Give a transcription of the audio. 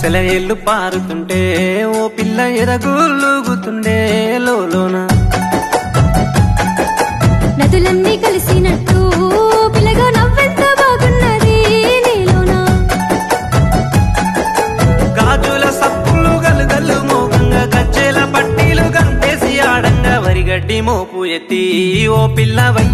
సెలయేళ్ళు పారుతుంటే ఓ పిల్ల ఎదగులుగుతుండే లోలోన నదులన్నీ కలిసినట్టు పిల్లగా నవ్వెంత బాగున్నది నీలోనా గాజుల సప్పులు గలుగల్లు మోగంగా గజ్జెల పట్టీలు గంతేసి ఆడంగా వరిగడ్డి మోపు ఎత్తి ఓ పిల్ల వై